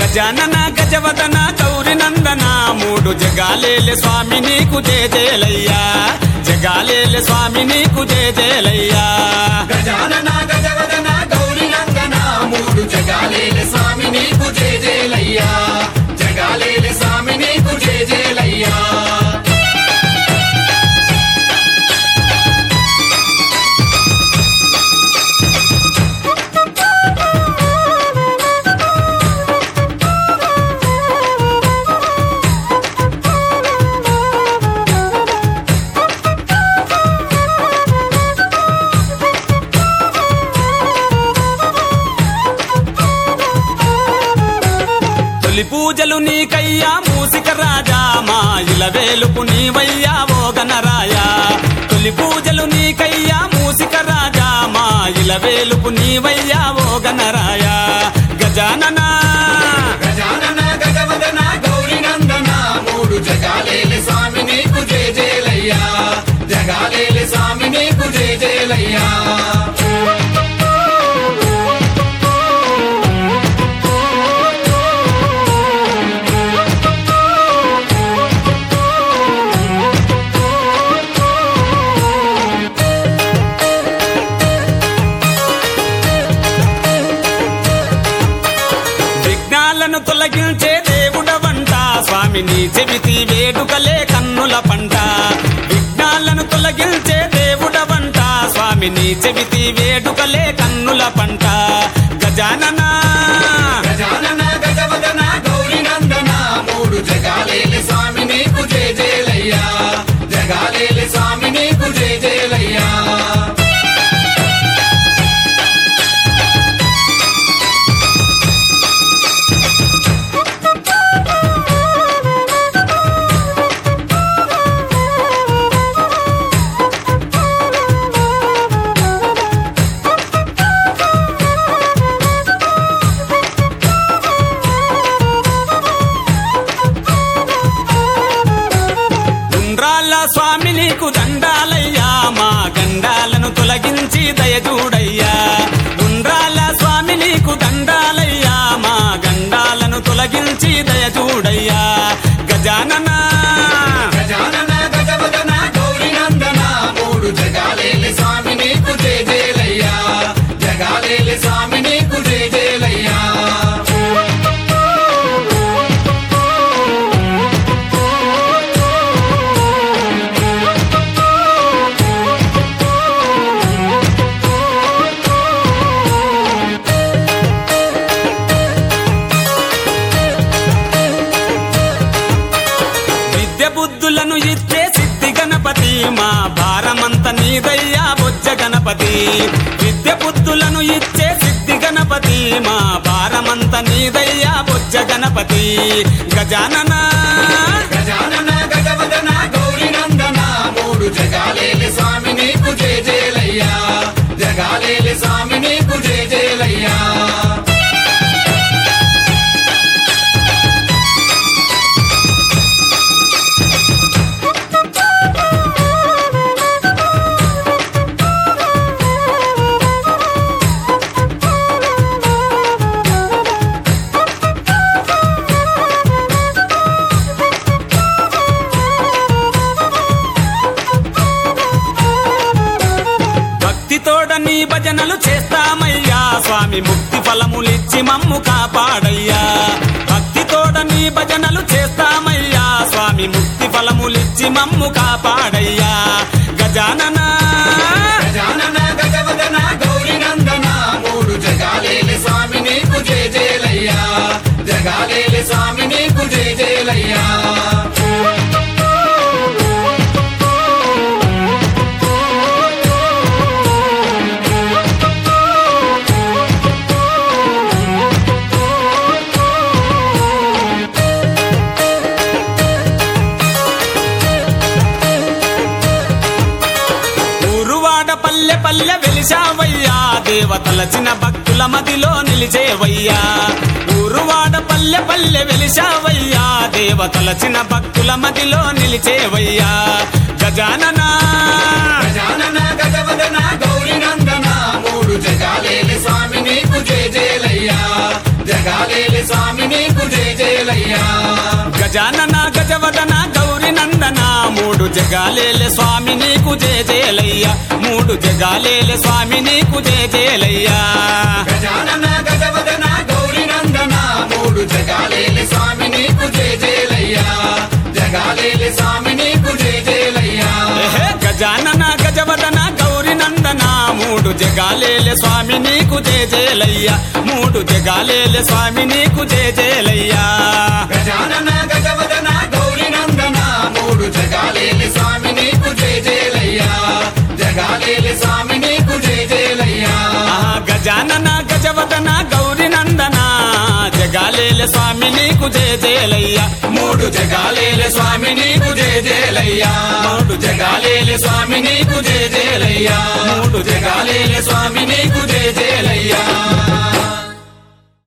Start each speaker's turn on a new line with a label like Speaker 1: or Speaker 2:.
Speaker 1: గజానన గజవదన గౌరి నందన మూడు జగాలేలే స్వామి నీకు జేజేలయ్యా జగాలేలే స్వామి నీకు జేజేలయ్యా
Speaker 2: గజానన గజవదన గౌరి నందన మూడు జగాలేల స్వామి నీకు జేజేలయ్యా జగాలేల స్వామి నీకు జేజేలయ్యా
Speaker 1: తొలి పూజలు నీకయ్యా మూసిక రాజా మా ఇల వేలుపు నీవయ్యా ఓగనరాయా తొలి పూజలు నీకయ్యా మూసిక రాజా మా ఇల వేలుపు నీవయ్యా ఓగనరాయా గజానన
Speaker 2: గజానన గజవదన గౌరి నందన మూడు జగాలేల స్వామి నీకు జేజేలయ్యా జగాలేల స్వామి నీకు జేజేలయ్యా
Speaker 1: విఘ్నాలను తొలగించే దేవుడవంట స్వామి నీ చెవితి వేడుకలే కన్నుల పంట విఘ్నాలను తొలగించే దేవుడవంట స్వామి నీ చెవితి వేడుకలే కన్నుల పంట గజానన
Speaker 2: గజానన గజవదన గౌరి నందన మూడు జగాలేల స్వామి నీకు జేజేలయ్యా జగాలేల స్వామి నీకు జేజేలయ్యా
Speaker 1: ఉండ్రాళ్ళ స్వామి నీకు దండాలయ్యా మా గండాలను తొలగించి దయచూడయ్యా ఉండ్రాళ్ళ స్వామి నీకు దండాలయ్యా మా గండాలను తొలగించి దయచూడయ్యా గజానన
Speaker 2: గజానన గజవదన గౌరి నందన మూడు జగాలేల స్వామి నీకు జేజేలయ్యా జగాలేల స్వామి నీకు జేజేలయ్యా
Speaker 1: విద్య బుద్ధులను ఇచ్చే సిద్ధి గణపతి మా భారమంత నీదయ్యా బొజ్జ గణపతి విద్య బుద్ధులను ఇచ్చే సిద్ధి గణపతి మా భారమంత నీదయ్యా బొజ్జ గణపతి గజానన
Speaker 2: గజానన గజవదన గౌరి నందన మూడు జగాలేల స్వామి నీకు జేజేలయ్యా జగాలేల స్వామి నీకు జేజేలయ్యా
Speaker 1: భక్తితోడ నీ భజనలు చేస్తామయ్యా స్వామి ముక్తి ఫలములిచ్చి మమ్ము కాపాడయ్యా భక్తితోడ నీ భజనలు చేస్తామయ్యా స్వామి ముక్తి ఫలములిచ్చి మమ్ము కాపాడయ్యా గజానన
Speaker 2: గజానన గజవదన గౌరి నందన మూడు జగాలేల స్వామి నీకు జేజేలయ్యా జగాలేల స్వామి నీకు జేజేలయ్యా
Speaker 1: ఊరువాడ పల్లె పల్లె వెలిశావయ్యా దేవతలచిన భక్తుల మదిలో నిలిచేవయ్యా ఊరువాడ పల్లె పల్లె వెలిశావయ్యా దేవతలచిన భక్తుల మదిలో నిలిచేవయ్యా గజానన
Speaker 2: గజానన గజవదన గౌరి నందన మూడు జగాలేల స్వామి నీకు జేజేలయ్యా జగాలేల స్వామి నీకు జయ జయలయ్యా
Speaker 1: గజానన గజవదన గౌరి నందన మూడు జగాలేలే స్వామి నీకు జయ జయలయ్యా మూడు జగాలేలే స్వామి నీకు జయ జయలయ్యా
Speaker 2: గజానన గజవదన గౌరి నందన మూడు జగాలేలి స్వామి నీకు జయ జయలయ్యా జగాలేలి స్వామి నీకు జయ జయలయ్యా
Speaker 1: ఏహే, గజానన గజవదన గౌరి నందన మూడు జగాలేలే స్వామి నీకు జయ జయలయ్యా మూడు జగాలేలే స్వామి నీకు జయ జయలయ్యా
Speaker 2: గజానన గజవదన గౌరి నందన మూడు జగాలేలి స్వామి నీకు జయ జయలయ్యా జగాలేలి స్వామి నీకు జయ జయలయ్యా
Speaker 1: ఆహా, గజానన గజవదన గౌరి నందన జగాలేలే స్వామి నీకు జయ జయలయ్యా
Speaker 2: మూడు జగాలేలి స్వామి నీకు జయ జయలయ్యా మూడు జగాలేలి స్వామి నీకు జయ జయలయ్యా మూడు జగాలేలి స్వామి నీకు జయ జయలయ్యా